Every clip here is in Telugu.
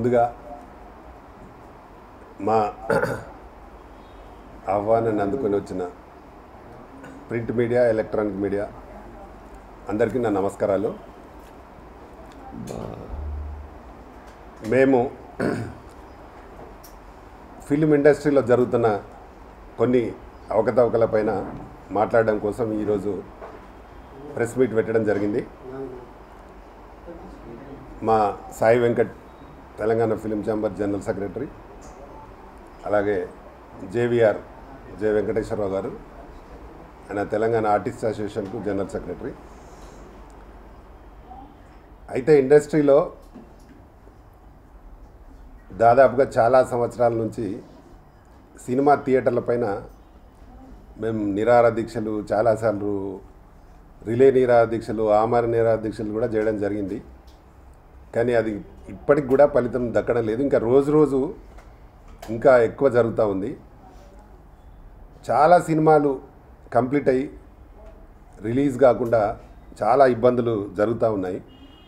ముందుగా మా ఆహ్వానాన్ని అందుకొని వచ్చిన ప్రింట్ మీడియా ఎలక్ట్రానిక్ మీడియా అందరికీ నా నమస్కారాలు మేము ఫిల్మ్ ఇండస్ట్రీలో జరుగుతున్న కొన్ని అవకతవకలపైన మాట్లాడడం కోసం ఈరోజు ప్రెస్ మీట్ పెట్టడం జరిగింది మా Sai Venkat Telangana film chamber general secretary అలాగే జేవిఆర్ జె వెంకటేశ్వరరావు గారు ఆయన తెలంగాణ ఆర్టిస్ట్ అసోసియేషన్కు జనరల్ సెక్రటరీ అయితే ఇండస్ట్రీలో దాదాపుగా చాలా సంవత్సరాల నుంచి సినిమా థియేటర్ల పైన మేము నిరాహార దీక్షలు చాలాసార్లు రిలే నిరాహార దీక్షలు ఆమర నిరాహార దీక్షలు కూడా చేయడం జరిగింది కానీ అది ఇప్పటికి కూడా ఫలితం దక్కడం లేదు ఇంకా రోజు రోజు ఇంకా ఎక్కువ జరుగుతూ ఉంది చాలా సినిమాలు కంప్లీట్ అయ్యి రిలీజ్ కాకుండా చాలా ఇబ్బందులు జరుగుతూ ఉన్నాయి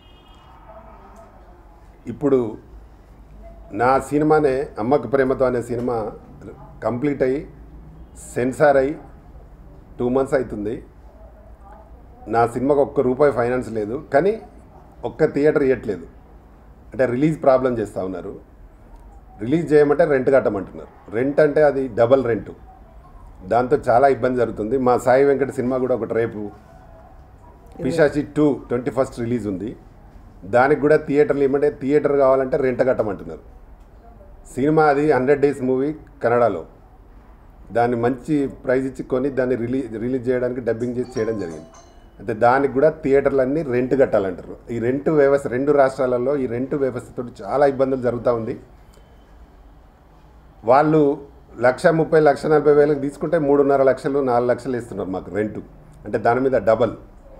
ఇప్పుడు నా సినిమానే అమ్మకు ప్రేమతో అనే సినిమా కంప్లీట్ అయ్యి సెన్సార్ అయ్యి టూ మంత్స్ అవుతుంది నా సినిమాకు ఒక్క రూపాయి ఫైనాన్స్ లేదు కానీ ఒక్క థియేటర్ ఇవ్వట్లేదు అంటే రిలీజ్ ప్రాబ్లం చేస్తూ ఉన్నారు రిలీజ్ చేయమంటే రెంట్ కట్టమంటున్నారు రెంట్ అంటే అది డబల్ రెంట్ దాంతో చాలా ఇబ్బంది జరుగుతుంది మా సాయి వెంకట సినిమా కూడా ఒకటి రేపు పిశాచి టూ ట్వంటీ ఫస్ట్ రిలీజ్ ఉంది దానికి కూడా థియేటర్లు ఇవ్వమంటే థియేటర్ కావాలంటే రెంట్ కట్టమంటున్నారు సినిమా అది హండ్రెడ్ డేస్ మూవీ కన్నడలో దాన్ని మంచి ప్రైజ్ ఇచ్చి కొని దాన్ని రిలీజ్ రిలీజ్ చేయడానికి డబ్బింగ్ చేసి చేయడం జరిగింది అయితే దానికి కూడా థియేటర్లన్నీ రెంట్ కట్టాలంటారు ఈ రెంట్ వ్యవస్థ రెండు రాష్ట్రాలలో ఈ రెంట్ వ్యవస్థతో చాలా ఇబ్బందులు జరుగుతూ ఉంది వాళ్ళు లక్ష ముప్పై లక్ష నలభై వేలకు తీసుకుంటే మూడున్నర లక్షలు నాలుగు లక్షలు ఇస్తున్నారు మాకు రెంటు అంటే దాని మీద డబల్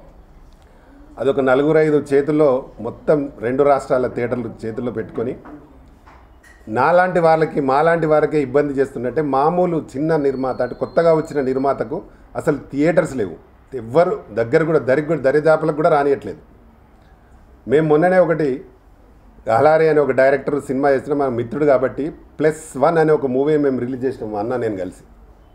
అదొక నలుగురు ఐదు చేతుల్లో మొత్తం రెండు రాష్ట్రాల థియేటర్లు చేతుల్లో పెట్టుకొని నాలాంటి వాళ్ళకి మాలాంటి వారికే ఇబ్బంది చేస్తున్నట్టే మామూలు చిన్న నిర్మాత అంటే కొత్తగా వచ్చిన నిర్మాతకు అసలు థియేటర్స్ లేవు ఎవ్వరు దగ్గర కూడా దరి కూడా దరిదాపులకు కూడా రానియట్లేదు మేము మొన్ననే ఒకటి అహలారి అనే ఒక డైరెక్టర్ సినిమా చేసిన మన మిత్రుడు కాబట్టి ప్లస్ వన్ అనే ఒక మూవీ మేము రిలీజ్ చేసినాం మా అన్న నేను కలిసి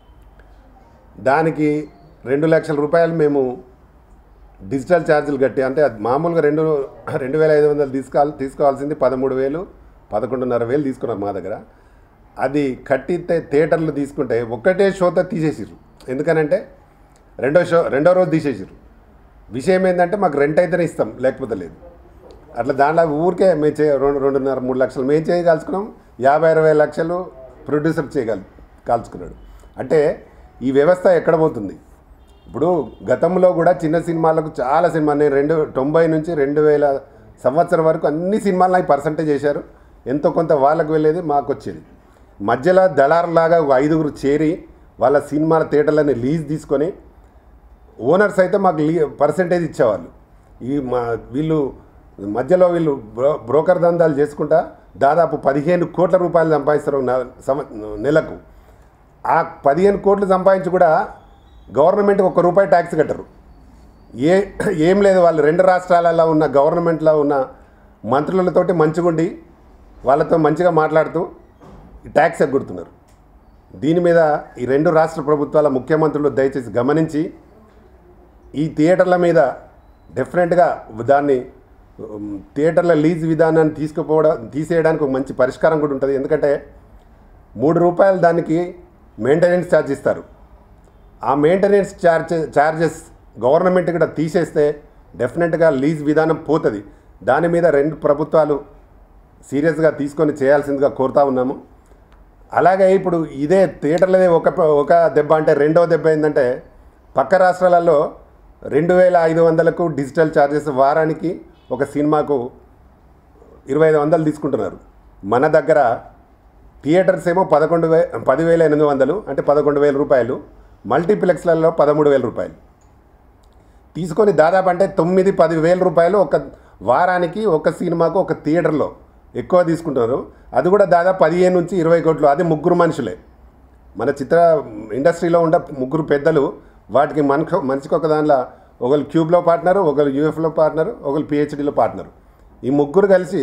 దానికి రెండు లక్షల రూపాయలు మేము డిజిటల్ ఛార్జీలు కట్టి అంటే అది మామూలుగా రెండు రెండు వేల ఐదు వందలు తీసుకోవాలి తీసుకోవాల్సింది పదమూడు వేలు పదకొండున్నర వేలు తీసుకున్నారు మా దగ్గర అది కట్టితే థియేటర్లు తీసుకుంటే ఒక్కటే షోతో తీసేసిర్రు ఎందుకనంటే రెండో షో రెండో రోజు తీసేసిర్రు విషయం ఏంటంటే మాకు రెంట్ అయితేనే ఇస్తాం లేకపోతే లేదు అట్లా దాంట్లో ఊరికే మేము చే రెండు రెండున్నర మూడు లక్షలు మేము చేయగలుచుకున్నాం యాభై అరవై లక్షలు ప్రొడ్యూసర్ చేయగల కాల్చుకున్నాడు అంటే ఈ వ్యవస్థ ఎక్కడ పోతుంది ఇప్పుడు గతంలో కూడా చిన్న సినిమాలకు చాలా సినిమా నేను రెండు తొంభై నుంచి రెండు వేల సంవత్సరం వరకు అన్ని సినిమాలు నాకు పర్సంటేజ్ చేశారు ఎంతో కొంత వాళ్ళకు వెళ్ళేది మాకు వచ్చేది మధ్యలో దళారులాగా ఒక ఐదుగురు చేరి వాళ్ళ సినిమాల థియేటర్లని లీజ్ తీసుకొని ఓనర్స్ అయితే మాకు లీ పర్సంటేజ్ ఇచ్చేవాళ్ళు ఈ మా వీళ్ళు మధ్యలో వీళ్ళు బ్రో బ్రోకర్ దందాలు చేసుకుంటా దాదాపు పదిహేను కోట్ల రూపాయలు సంపాదిస్తారు నె- సంవ నెలకు ఆ పదిహేను కోట్లు సంపాదించి కూడా గవర్నమెంట్కి ఒక్క రూపాయి ట్యాక్స్ కట్టరు ఏ ఏం లేదు వాళ్ళు రెండు రాష్ట్రాలలో ఉన్న గవర్నమెంట్లో ఉన్న మంత్రులతోటి మంచిగుండి వాళ్ళతో మంచిగా మాట్లాడుతూ ఈ ట్యాక్స్ ఎగ్గొడుతున్నారు దీని మీద ఈ రెండు రాష్ట్ర ప్రభుత్వాల ముఖ్యమంత్రులు దయచేసి గమనించి ఈ థియేటర్ల మీద డెఫినెట్గా దాన్ని ఉమ్, థియేటర్ల లీజ్ విధానాన్ని తీసుకుపోవడం తీసేయడానికి ఒక మంచి పరిష్కారం కూడా ఉంటుంది ఎందుకంటే మూడు రూపాయలు దానికి మెయింటెనెన్స్ ఛార్జ్ ఇస్తారు ఆ మెయింటెనెన్స్ ఛార్జ్ ఛార్జెస్ గవర్నమెంట్ కూడా తీసేస్తే డెఫినెట్గా లీజ్ విధానం పోతుంది దాని మీద రెండు ప్రభుత్వాలు సీరియస్గా తీసుకొని చేయాల్సిందిగా కోరుతా ఉన్నాము అలాగే ఇప్పుడు ఇదే థియేటర్లదే ఒక ఒక దెబ్బ అంటే రెండో దెబ్బ ఏంటంటే పక్క రాష్ట్రాలలో రెండు వేల ఐదు వందలకు డిజిటల్ ఛార్జెస్ వారానికి ఒక సినిమాకు ఇరవై ఐదు వందలు తీసుకుంటున్నారు మన దగ్గర థియేటర్స్ ఏమో పదకొండు వే పదివేల ఎనిమిది వందలు అంటే పదకొండు వేల రూపాయలు మల్టీప్లెక్స్లలో పదమూడు వేల రూపాయలు తీసుకొని దాదాపు అంటే తొమ్మిది పది వేల రూపాయలు ఒక వారానికి ఒక సినిమాకు ఒక థియేటర్లో ఎక్కువ తీసుకుంటున్నారు అది కూడా దాదాపు పదిహేను నుంచి ఇరవై కోట్లు అది ముగ్గురు మనుషులే మన చిత్ర ఇండస్ట్రీలో ఉండే ముగ్గురు పెద్దలు వాటికి మనకు మనిషికి ఒక దానిలో ఒకరు క్యూబ్లో పార్ట్నరు ఒకరు యూఎఫ్లో పార్ట్నరు ఒకరు పిహెచ్డిలో పార్ట్నరు ఈ ముగ్గురు కలిసి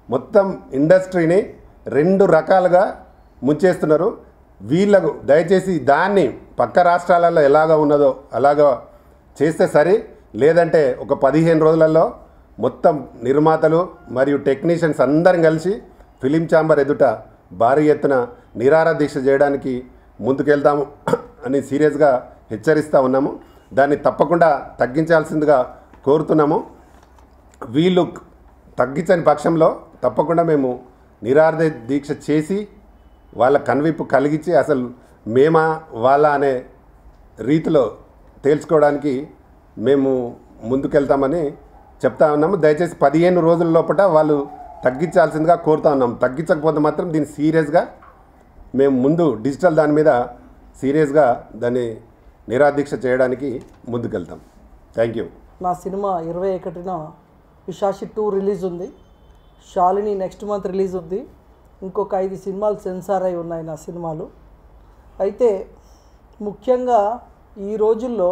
మొత్తం ఇండస్ట్రీని రెండు రకాలుగా ముంచేస్తున్నారు వీళ్ళకు దయచేసి దాన్ని పక్క రాష్ట్రాలలో ఎలాగ ఉన్నదో అలాగా చేస్తే సరి లేదంటే ఒక పదిహేను రోజులలో మొత్తం నిర్మాతలు మరియు టెక్నీషియన్స్ అందరం కలిసి ఫిలిం ఛాంబర్ ఎదుట భారీ ఎత్తున నిరార దీక్ష చేయడానికి ముందుకెళ్తాము అని సీరియస్గా హెచ్చరిస్తూ ఉన్నాము దాన్ని తప్పకుండా తగ్గించాల్సిందిగా కోరుతున్నాము వీళ్ళు తగ్గించని పక్షంలో తప్పకుండా మేము నిరార్థ దీక్ష చేసి వాళ్ళ కనువిప్పు కలిగించి అసలు మేమా వాళ్ళ అనే రీతిలో తేల్చుకోవడానికి మేము ముందుకెళ్తామని చెప్తా ఉన్నాము దయచేసి పదిహేను రోజుల లోపల వాళ్ళు తగ్గించాల్సిందిగా కోరుతా ఉన్నాం తగ్గించకపోతే మాత్రం దీన్ని సీరియస్గా మేము ముందు డిజిటల్ దాని మీద సీరియస్గా దాన్ని నిరాదీక్ష చేయడానికి ముందుకెళ్తాం థ్యాంక్ యూ నా సినిమా ఇరవై ఒకటిన పిశాచి టూ రిలీజ్ ఉంది శాలిని నెక్స్ట్ మంత్ రిలీజ్ ఉంది ఇంకొక ఐదు సినిమాలు సెన్సార్ అయి ఉన్నాయి నా సినిమాలు అయితే ముఖ్యంగా ఈ రోజుల్లో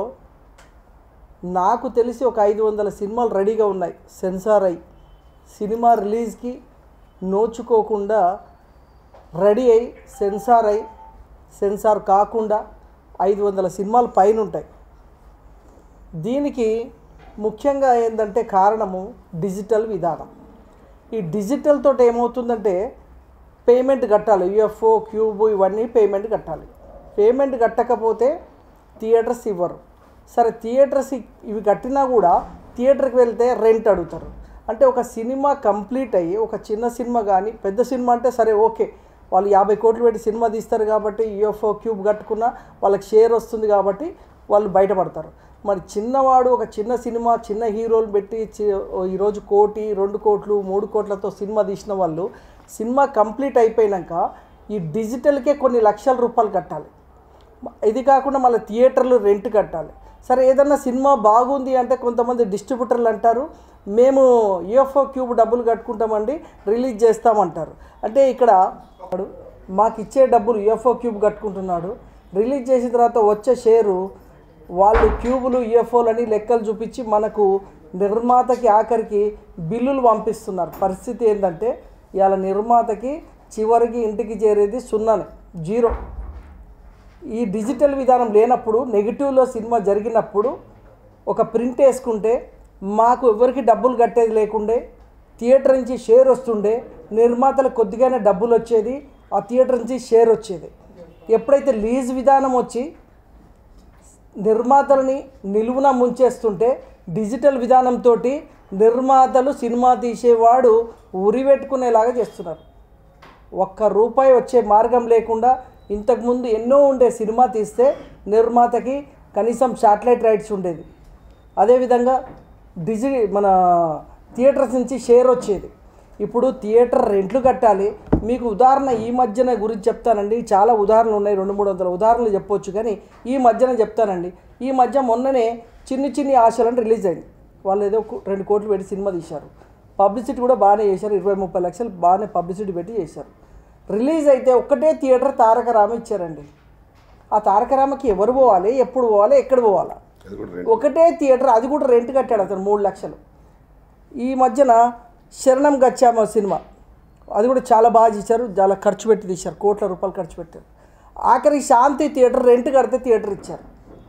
నాకు తెలిసి ఒక ఐదు వందల సినిమాలు రెడీగా ఉన్నాయి సెన్సార్ అయి సినిమా రిలీజ్కి నోచుకోకుండా రెడీ అయి సెన్సార్ అయి సెన్సార్ కాకుండా ఐదు వందల సినిమాలు పైన ఉంటాయి దీనికి ముఖ్యంగా ఏంటంటే కారణము డిజిటల్ విధానం ఈ డిజిటల్ తోటి ఏమవుతుందంటే పేమెంట్ కట్టాలి యుఎఫ్ఓ క్యూబ్ ఇవన్నీ పేమెంట్ కట్టాలి పేమెంట్ కట్టకపోతే థియేటర్స్ ఇవ్వరు సరే థియేటర్స్ ఇ- ఇవి కట్టినా కూడా థియేటర్కి వెళ్తే రెంట్ అడుగుతారు అంటే ఒక సినిమా కంప్లీట్ అయ్యి ఒక చిన్న సినిమా కానీ పెద్ద సినిమా అంటే సరే ఓకే వాళ్ళు యాభై కోట్లు పెట్టి సినిమా తీస్తారు కాబట్టి యుఎఫ్ఓ క్యూబ్ కట్టుకున్నా వాళ్ళకి షేర్ వస్తుంది కాబట్టి వాళ్ళు బయటపడతారు మరి చిన్నవాడు ఒక చిన్న సినిమా చిన్న హీరోలు పెట్టి చి- ఈరోజు కోటి రెండు కోట్లు మూడు కోట్లతో సినిమా తీసిన వాళ్ళు సినిమా కంప్లీట్ అయిపోయినాక ఈ డిజిటల్కే కొన్ని లక్షల రూపాయలు కట్టాలి ఇది కాకుండా మళ్ళీ థియేటర్లు రెంట్ కట్టాలి సరే ఏదన్నా సినిమా బాగుంది అంటే కొంతమంది డిస్ట్రిబ్యూటర్లు అంటారు మేము యూఎఫ్ఓ క్యూబ్ డబ్బులు కట్టుకుంటామండి రిలీజ్ చేస్తామంటారు అంటే ఇక్కడ వాడు మాకు ఇచ్చే డబ్బులు యూఎఫ్ఓ క్యూబ్ కట్టుకుంటున్నాడు రిలీజ్ చేసిన తర్వాత వచ్చే షేరు వాళ్ళు క్యూబులు యూఎఫ్ఓలు అని లెక్కలు చూపించి మనకు నిర్మాతకి ఆఖరికి బిల్లులు పంపిస్తున్నారు పరిస్థితి ఏంటంటే ఇవాళ నిర్మాతకి చివరికి ఇంటికి చేరేది సున్నానే జీరో ఈ డిజిటల్ విధానం లేనప్పుడు నెగిటివ్లో సినిమా జరిగినప్పుడు ఒక ప్రింట్ వేసుకుంటే మాకు ఎవరికి డబ్బులు కట్టేది లేకుండే థియేటర్ నుంచి షేర్ వస్తుండే నిర్మాతలకు కొద్దిగానే డబ్బులు వచ్చేది ఆ థియేటర్ నుంచి షేర్ వచ్చేది ఎప్పుడైతే లీజ్ విధానం వచ్చి నిర్మాతలని నిలువున ముంచేస్తుంటే డిజిటల్ విధానంతో నిర్మాతలు సినిమా తీసేవాడు ఉరిపెట్టుకునేలాగా చేస్తున్నారు ఒక్క రూపాయి వచ్చే మార్గం లేకుండా ఇంతకుముందు ఎన్నో ఉండే సినిమా తీస్తే నిర్మాతకి కనీసం శాటిలైట్ రైట్స్ ఉండేది అదేవిధంగా డిజి మన థియేటర్స్ నుంచి షేర్ వచ్చేది ఇప్పుడు థియేటర్ రెంట్లు కట్టాలి మీకు ఉదాహరణ ఈ మధ్యన గురించి చెప్తానండి చాలా ఉదాహరణలు ఉన్నాయి రెండు మూడు వందల ఉదాహరణలు చెప్పొచ్చు కానీ ఈ మధ్యన చెప్తానండి ఈ మధ్య మొన్ననే చిన్ని చిన్ని ఆశలని రిలీజ్ అయింది వాళ్ళు ఏదో కో- రెండు కోట్లు పెట్టి సినిమా తీశారు పబ్లిసిటీ కూడా బాగానే చేశారు ఇరవై ముప్పై లక్షలు బాగానే పబ్లిసిటీ పెట్టి చేశారు రిలీజ్ అయితే ఒక్కటే థియేటర్ తారక రామ ఇచ్చారండి ఆ తారక రామకి ఎవరు పోవాలి ఎప్పుడు పోవాలి ఎక్కడ పోవాలా అది కూడా రెండు ఒకటే థియేటర్ అది కూడా రెంట్ కట్టాడు అతను మూడు లక్షలు ఈ మధ్యన శరణం గచ్చామ సినిమా అది కూడా చాలా బాగా చేశారు చాలా ఖర్చు పెట్టి తీశారు కోట్ల రూపాయలు ఖర్చు పెట్టారు ఆఖరి శాంతి థియేటర్ రెంట్ కడితే థియేటర్ ఇచ్చారు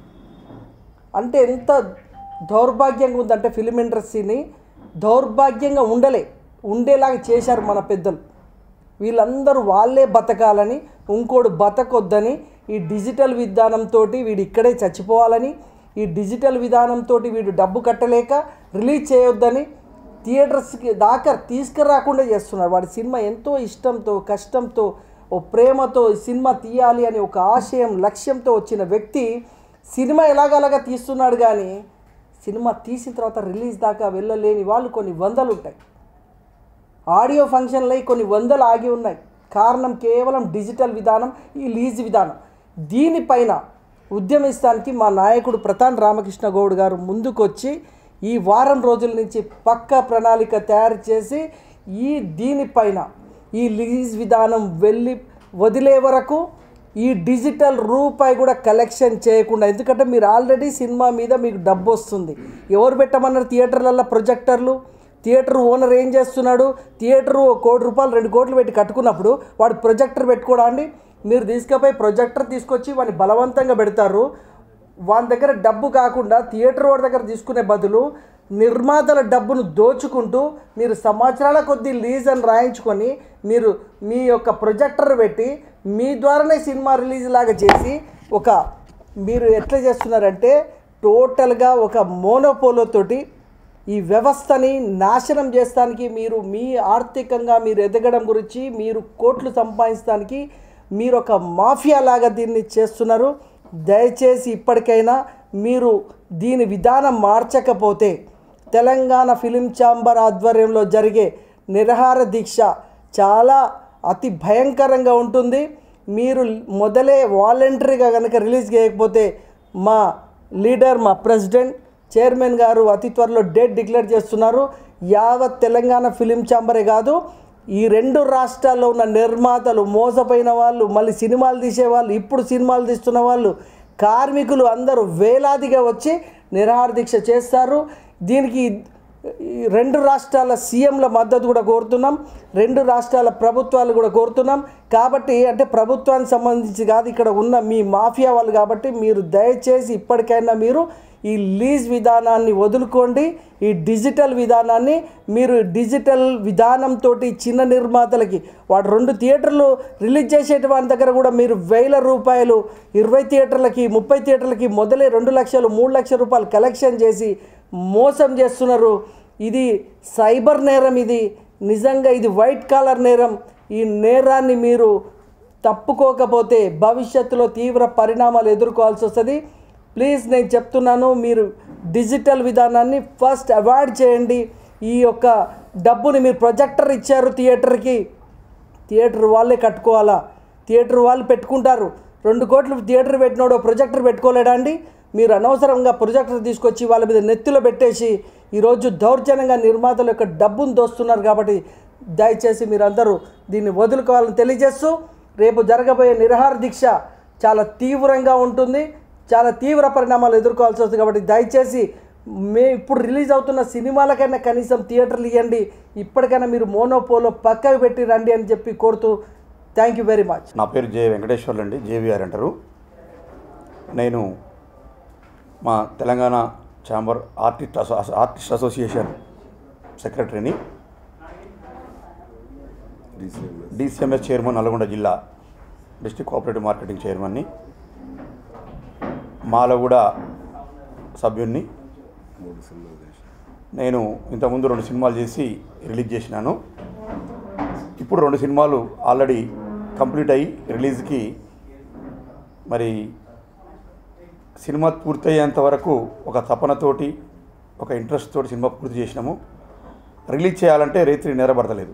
అంటే ఎంత దౌర్భాగ్యంగా ఉందంటే ఫిలిం ఇండస్ట్రీని దౌర్భాగ్యంగా ఉండలే ఉండేలాగా చేశారు మన పెద్దలు వీళ్ళందరూ వాళ్ళే బతకాలని ఇంకోడు బతకొద్దని ఈ డిజిటల్ విధానంతో వీడు ఇక్కడే చచ్చిపోవాలని ఈ డిజిటల్ విధానంతో వీడు డబ్బు కట్టలేక రిలీజ్ చేయొద్దని థియేటర్స్కి దాకా తీసుకురాకుండా చేస్తున్నారు వాడి సినిమా ఎంతో ఇష్టంతో కష్టంతో ఓ ప్రేమతో ఈ సినిమా తీయాలి అని ఒక ఆశయం లక్ష్యంతో వచ్చిన వ్యక్తి సినిమా ఎలాగలాగా తీస్తున్నాడు కానీ సినిమా తీసిన తర్వాత రిలీజ్ దాకా వెళ్ళలేని వాళ్ళు కొన్ని వందలు ఉంటాయి ఆడియో ఫంక్షన్లు అయి కొన్ని వందలు ఆగి ఉన్నాయి కారణం కేవలం డిజిటల్ విధానం ఈ లీజ్ విధానం దీనిపైన ఉద్యమిస్తానికి మా నాయకుడు ప్రతాన్ రామకృష్ణ గౌడ్ గారు ముందుకొచ్చి ఈ వారం రోజుల నుంచి పక్కా ప్రణాళిక తయారు చేసి ఈ దీనిపైన ఈ లీజ్ విధానం వెళ్ళి వదిలే వరకు ఈ డిజిటల్ రూపాయి కూడా కలెక్షన్ చేయకుండా ఎందుకంటే మీరు ఆల్రెడీ సినిమా మీద మీకు డబ్బు వస్తుంది ఎవరు పెట్టమన్నారు థియేటర్లలో ప్రొజెక్టర్లు థియేటర్ ఓనర్ ఏం చేస్తున్నాడు థియేటర్ ఓ కోటి రూపాయలు రెండు కోట్లు పెట్టి కట్టుకున్నప్పుడు వాడు ప్రొజెక్టర్ పెట్టుకోడా అండి మీరు తీసుకుపోయి ప్రొజెక్టర్ తీసుకొచ్చి వాడిని బలవంతంగా పెడతారు వాని దగ్గర డబ్బు కాకుండా థియేటర్ వాడి దగ్గర తీసుకునే బదులు నిర్మాతల డబ్బును దోచుకుంటూ మీరు సంవత్సరాల కొద్దీ లీజ్ అని రాయించుకొని మీరు మీ యొక్క ప్రొజెక్టర్ పెట్టి మీ ద్వారానే సినిమా రిలీజ్ లాగా చేసి ఒక మీరు ఎట్లా చేస్తున్నారంటే టోటల్గా ఒక మోనోపోలోతోటి ఈ వ్యవస్థని నాశనం చేస్తానికి మీరు మీ ఆర్థికంగా మీరు ఎదగడం గురించి మీరు కోట్లు సంపాదించడానికి మీరు ఒక మాఫియా లాగా దీన్ని చేస్తున్నారు దయచేసి ఇప్పటికైనా మీరు దీని విధానం మార్చకపోతే తెలంగాణ ఫిలిం ఛాంబర్ ఆధ్వర్యంలో జరిగే నిరహార దీక్ష చాలా అతి భయంకరంగా ఉంటుంది మీరు మొదలే వాలంటరీగా కనుక రిలీజ్ చేయకపోతే మా లీడర్ మా ప్రెసిడెంట్ చైర్మన్ గారు అతి త్వరలో డేట్ డిక్లేర్ చేస్తున్నారు యావత్ తెలంగాణ ఫిలిం ఛాంబరే కాదు ఈ రెండు రాష్ట్రాల్లో ఉన్న నిర్మాతలు మోసపోయిన వాళ్ళు మళ్ళీ సినిమాలు తీసేవాళ్ళు ఇప్పుడు సినిమాలు తీస్తున్న వాళ్ళు కార్మికులు అందరూ వేలాదిగా వచ్చి నిరాహార దీక్ష చేస్తారు దీనికి ఈ రెండు రాష్ట్రాల సీఎంల మద్దతు కూడా కోరుతున్నాం రెండు రాష్ట్రాల ప్రభుత్వాలు కూడా కోరుతున్నాం కాబట్టి అంటే ప్రభుత్వానికి సంబంధించి కాదు ఇక్కడ ఉన్న మీ మాఫియా వాళ్ళు కాబట్టి మీరు దయచేసి ఇప్పటికైనా మీరు ఈ లీజ్ విధానాన్ని వదులుకోండి ఈ డిజిటల్ విధానాన్ని మీరు డిజిటల్ విధానంతో చిన్న నిర్మాతలకి వాడు రెండు థియేటర్లు రిలీజ్ చేసేటువంటి దగ్గర కూడా మీరు వేల రూపాయలు ఇరవై థియేటర్లకి ముప్పై థియేటర్లకి మొదలే రెండు లక్షలు మూడు లక్షల రూపాయలు కలెక్షన్ చేసి మోసం చేస్తున్నారు ఇది సైబర్ నేరం ఇది నిజంగా ఇది వైట్ కాలర్ నేరం ఈ నేరాన్ని మీరు తప్పుకోకపోతే భవిష్యత్తులో తీవ్ర పరిణామాలు ఎదుర్కోవాల్సి వస్తుంది ప్లీజ్ నేను చెప్తున్నాను మీరు డిజిటల్ విధానాన్ని ఫస్ట్ అవాయిడ్ చేయండి ఈ యొక్క డబ్బుని మీరు ప్రొజెక్టర్ ఇచ్చారు థియేటర్కి థియేటర్ వాళ్ళే కట్టుకోవాలా థియేటర్ వాళ్ళు పెట్టుకుంటారు రెండు కోట్లు థియేటర్ పెట్టినోడు ప్రొజెక్టర్ పెట్టుకోలేడా అండి మీరు అనవసరంగా ప్రొజెక్టర్ తీసుకొచ్చి వాళ్ళ మీద నెత్తిలో పెట్టేసి ఈరోజు దౌర్జన్యంగా నిర్మాతల యొక్క డబ్బును దోస్తున్నారు కాబట్టి దయచేసి మీరందరూ దీన్ని వదులుకోవాలని తెలియజేస్తూ రేపు జరగబోయే నిరహార దీక్ష చాలా తీవ్రంగా ఉంటుంది చాలా తీవ్ర పరిణామాలు ఎదుర్కోవాల్సి వస్తుంది కాబట్టి దయచేసి మే ఇప్పుడు రిలీజ్ అవుతున్న సినిమాలకైనా కనీసం థియేటర్లు ఇవ్వండి ఇప్పటికైనా మీరు మోనోపోలో పక్కకు పెట్టి రండి అని చెప్పి కోరుతూ థ్యాంక్ యూ వెరీ మచ్ నా పేరు జే వెంకటేశ్వర్లు అండి జేవిఆర్ అంటారు నేను మా తెలంగాణ ఛాంబర్ ఆర్టిస్ట్ అసో ఆర్టిస్ట్ అసోసియేషన్ సెక్రటరీని డిసిఎంఎస్ చైర్మన్ నల్గొండ జిల్లా డిస్ట్రిక్ట్ కోఆపరేటివ్ మార్కెటింగ్ చైర్మన్ని మాలో కూడా సభ్యున్ని మూడు సినిమాలు చేసి నేను ఇంతకుముందు రెండు సినిమాలు చేసి రిలీజ్ చేసినాను ఇప్పుడు రెండు సినిమాలు ఆల్రెడీ కంప్లీట్ అయ్యి రిలీజ్కి మరి సినిమా పూర్తయ్యేంత వరకు ఒక తపనతోటి ఒక ఇంట్రెస్ట్ తోటి సినిమా పూర్తి చేసినాము రిలీజ్ చేయాలంటే రైతు నిలబడతలేదు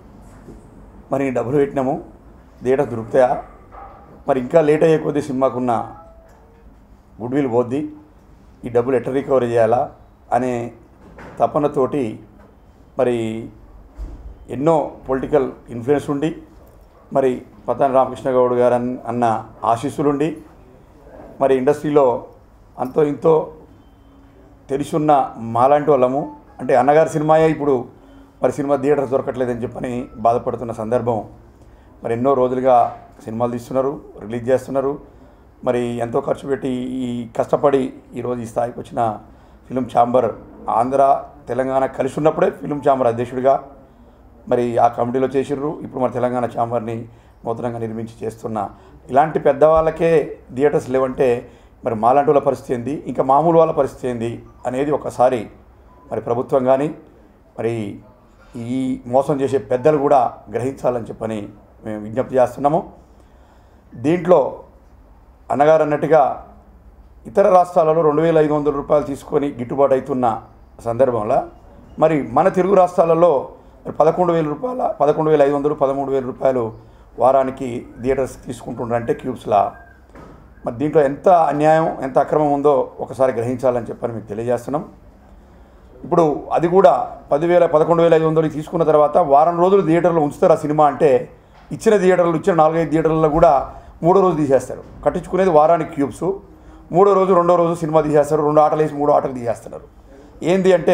మరి డబ్బులు పెట్టినాము థియేటర్ దొరుకుతాయా మరి ఇంకా లేట్ అయ్యే కొద్దీ సినిమాకున్న గుడ్ విల్ పోద్ది ఈ డబ్బులు ఎట్లా రికవరీ చేయాలా అనే తపనతోటి మరి ఎన్నో పొలిటికల్ ఇన్ఫ్లుయెన్స్ ఉండి మరి పతాని రామకృష్ణ గౌడ్ గారు అన్- అన్న ఆశీస్సులుండి మరి ఇండస్ట్రీలో అంతో ఇంతో తెలిసి ఉన్న మాలాంటి వాళ్ళము అంటే అన్నగారి సినిమాయే ఇప్పుడు మరి సినిమా థియేటర్ దొరకట్లేదని చెప్పని బాధపడుతున్న సందర్భం మరి ఎన్నో రోజులుగా సినిమాలు తీస్తున్నారు రిలీజ్ చేస్తున్నారు మరి ఎంతో ఖర్చు పెట్టి ఈ కష్టపడి ఈరోజు ఈ స్థాయికి వచ్చిన ఫిలిం ఛాంబర్ ఆంధ్ర తెలంగాణ కలిసి ఉన్నప్పుడే ఫిలిం ఛాంబర్ అధ్యక్షుడిగా మరి ఆ కమిటీలో చేసిర్రు ఇప్పుడు మన తెలంగాణ ఛాంబర్ని నూతనంగా నిర్మించి చేస్తున్న ఇలాంటి పెద్దవాళ్ళకే థియేటర్స్ లేవంటే మరి మాలాంటి వాళ్ళ పరిస్థితి ఏంది ఇంకా మామూలు వాళ్ళ పరిస్థితి ఏంది అనేది ఒకసారి మరి ప్రభుత్వం కానీ మరి ఈ మోసం చేసే పెద్దలు కూడా గ్రహించాలని చెప్పని మేము విజ్ఞప్తి చేస్తున్నాము దీంట్లో అన్నగారు అన్నట్టుగా ఇతర రాష్ట్రాలలో రెండు వేల ఐదు వందల రూపాయలు తీసుకొని గిట్టుబాటు అవుతున్న సందర్భంలో మరి మన తెలుగు రాష్ట్రాలలో మరి పదకొండు వేల రూపాయల పదకొండు వేల ఐదు వందలు పదమూడు వేల రూపాయలు వారానికి థియేటర్స్ తీసుకుంటుండ్రంటే క్యూబ్స్లా మరి దీంట్లో ఎంత అన్యాయం ఎంత అక్రమం ఉందో ఒకసారి గ్రహించాలని చెప్పని మీకు తెలియజేస్తున్నాం ఇప్పుడు అది కూడా పదివేల పదకొండు వేల ఐదు వందలు తీసుకున్న తర్వాత వారం రోజులు థియేటర్లో ఉంచుతారు ఆ సినిమా అంటే ఇచ్చిన థియేటర్లు ఇచ్చిన నాలుగైదు థియేటర్లలో కూడా మూడో రోజు తీసేస్తారు కట్టించుకునేది వారానికి క్యూబ్స్ మూడో రోజు రెండో రోజు సినిమా తీసేస్తారు రెండు ఆటలు వేసి మూడో ఆటలు తీసేస్తున్నారు ఏంది అంటే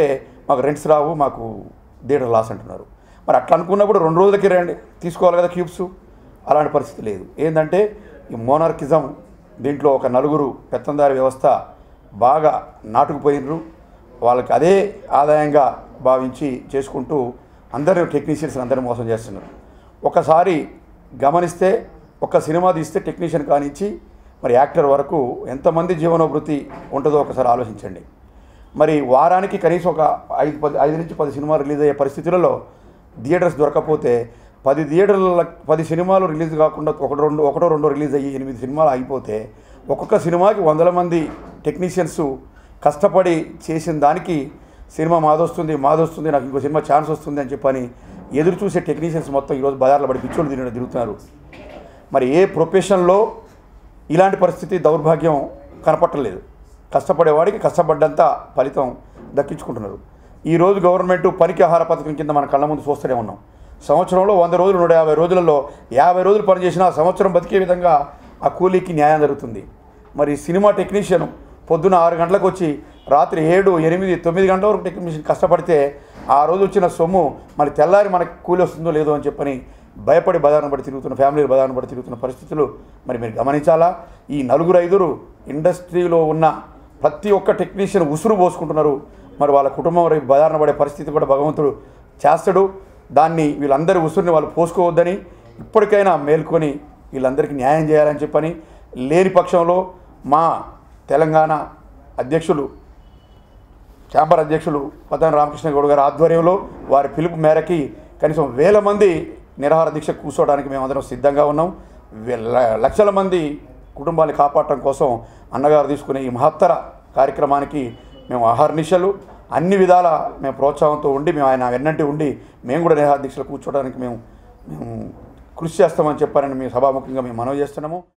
మాకు రెంట్స్ రావు మాకు థియేటర్ లాస్ అంటున్నారు మరి అట్లా అనుకున్నప్పుడు రెండు రోజులకి రండి తీసుకోవాలి కదా క్యూబ్స్ అలాంటి పరిస్థితి లేదు ఏంటంటే ఈ మోనార్కిజం దీంట్లో ఒక నలుగురు పెత్తందారి వ్యవస్థ బాగా నాటుకుపోయినరు వాళ్ళకి అదే ఆదాయంగా భావించి చేసుకుంటూ అందరు టెక్నీషియన్స్ అందరిని మోసం చేస్తున్నారు ఒకసారి గమనిస్తే ఒక సినిమా తీస్తే టెక్నీషియన్ కానించి మరి యాక్టర్ వరకు ఎంతమంది జీవనోభృతి ఉంటుందో ఒకసారి ఆలోచించండి మరి వారానికి కనీసం ఒక ఐదు పది ఐదు నుంచి పది సినిమాలు రిలీజ్ అయ్యే పరిస్థితులలో థియేటర్స్ దొరకకపోతే పది థియేటర్ల పది సినిమాలు రిలీజ్ కాకుండా ఒకటి రెండు ఒకటో రెండో రిలీజ్ అయ్యి ఎనిమిది సినిమాలు అయిపోతే ఒక్కొక్క సినిమాకి వందల మంది టెక్నీషియన్స్ కష్టపడి చేసిన దానికి సినిమా మాదొస్తుంది మాదొస్తుంది నాకు ఇంకో సినిమా ఛాన్స్ వస్తుంది అని చెప్పని ఎదురు చూసే టెక్నీషియన్స్ మొత్తం ఈరోజు బజార్లో పడి పిచ్చోళ్ళు తిరిగి తిరుగుతున్నారు మరి ఏ ప్రొఫెషన్లో ఇలాంటి పరిస్థితి దౌర్భాగ్యం కనపట్టలేదు కష్టపడేవాడికి కష్టపడ్డంత ఫలితం దక్కించుకుంటున్నారు ఈరోజు గవర్నమెంట్ పనికి ఆహార పథకం కింద మన కళ్ళ ముందు చూస్తూనే ఉన్నాం సంవత్సరంలో వంద రోజులు నూట యాభై రోజులలో యాభై రోజులు పనిచేసిన ఆ సంవత్సరం బతికే విధంగా ఆ కూలీకి న్యాయం జరుగుతుంది మరి సినిమా టెక్నీషియన్ పొద్దున ఆరు గంటలకు వచ్చి రాత్రి ఏడు ఎనిమిది తొమ్మిది గంటల వరకు టెక్నీషియన్ కష్టపడితే ఆ రోజు వచ్చిన సొమ్ము మరి తెల్లారి మనకి కూలి వస్తుందో లేదో అని చెప్పని భయపడి బజారును పడి తిరుగుతున్న ఫ్యామిలీ బజారును పడి తిరుగుతున్న పరిస్థితులు మరి మీరు గమనించాలా ఈ నలుగురు ఐదుగురు ఇండస్ట్రీలో ఉన్న ప్రతి ఒక్క టెక్నీషియన్ ఉసురు పోసుకుంటున్నారు మరి వాళ్ళ కుటుంబం రేపు బజారున పడే పరిస్థితి కూడా భగవంతుడు చేస్తాడు దాన్ని వీళ్ళందరి ఉసురుని వాళ్ళు పోసుకోవద్దని ఇప్పటికైనా మేల్కొని వీళ్ళందరికీ న్యాయం చేయాలని చెప్పని లేని పక్షంలో మా తెలంగాణ అధ్యక్షులు ఛాంబర్ అధ్యక్షులు పతాన రామకృష్ణ గౌడ్ గారి ఆధ్వర్యంలో వారి పిలుపు మేరకి కనీసం వేల మంది నిరాహార దీక్ష కూర్చోవడానికి మేమందరం సిద్ధంగా ఉన్నాం వే- ల- లక్షల మంది కుటుంబాన్ని కాపాడటం కోసం అన్నగారు తీసుకునే ఈ మహత్తర కార్యక్రమానికి మేము ఆహార్నిశలు అన్ని విధాల మేము ప్రోత్సాహంతో ఉండి మేము ఆయన వెన్నంటి ఉండి మేము కూడా నిరాహార దీక్షలు కూర్చోవడానికి మేము మేము కృషి చేస్తామని చెప్పారని మేము సభాముఖంగా మేము మనవి చేస్తున్నాము